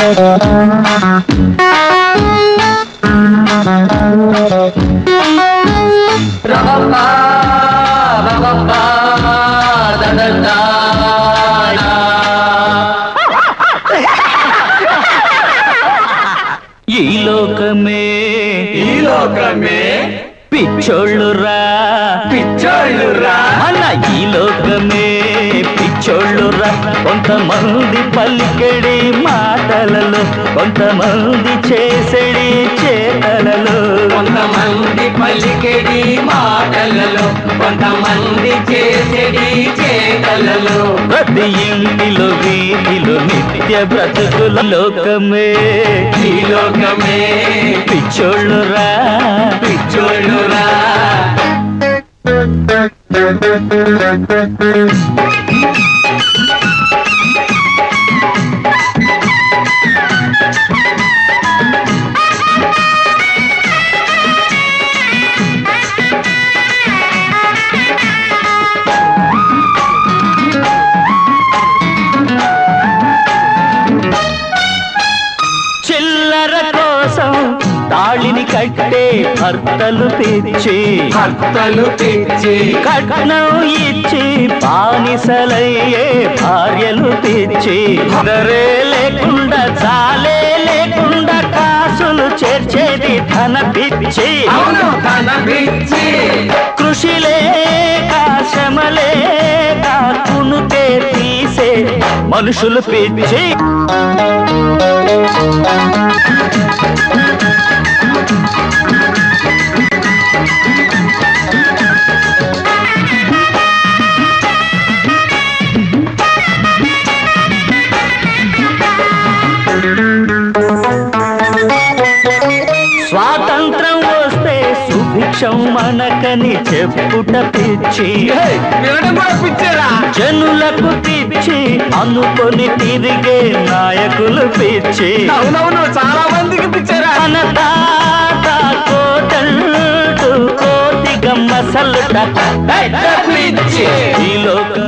ఈ లోకమే ఈ లోకమే పిచ్చోళ్ళురా పిచ్చోళ్ళురా మన ఈ లోకమే పిచ్చోళ్ళురా కొంతమంది పలికెడి మాటలలో కొంతమంది చేసేడి చేతలలో కొంతమంది పలికెడి మాటలలో కొంతమంది చేసేడి చేతలలో ప్రతి ఇంటిలో వీధిలో నిత్య బ్రతుకుల లోకమే ఈ లోకమే పిచ్చోళ్ళురా పిచ్చోళ్ళురా చిల్లర కోసం తాళిని కట్టే భర్తలు పిచ్చి భర్తలు పిచ్చి కట్నం ఇచ్చి బానిసలయ్యే భార్యలు పిచ్చి ధరే లేకుండా చాలే లేకుండా కాసులు చేర్చేది ధన పిచ్చి అవును తన పిచ్చి కృషి లేక శ్రమ లేక కునుకే తీసే మనుషులు పిచ్చి స్వాతంత్రం వస్తే సుభిక్షం మనకని చెప్పుట పిచ్చి ఏయ్, వినడం కూడా పిచ్చేరా జనులకు పిచ్చి అనుకొని తిరిగే నాయకులు పిచ్చి అవునవును చాలా మందికి పిచ్చేరా మన తాత కోటంటూ కోతి గమ్మసలుట పెద్ద పిచ్చి ఈ లోకం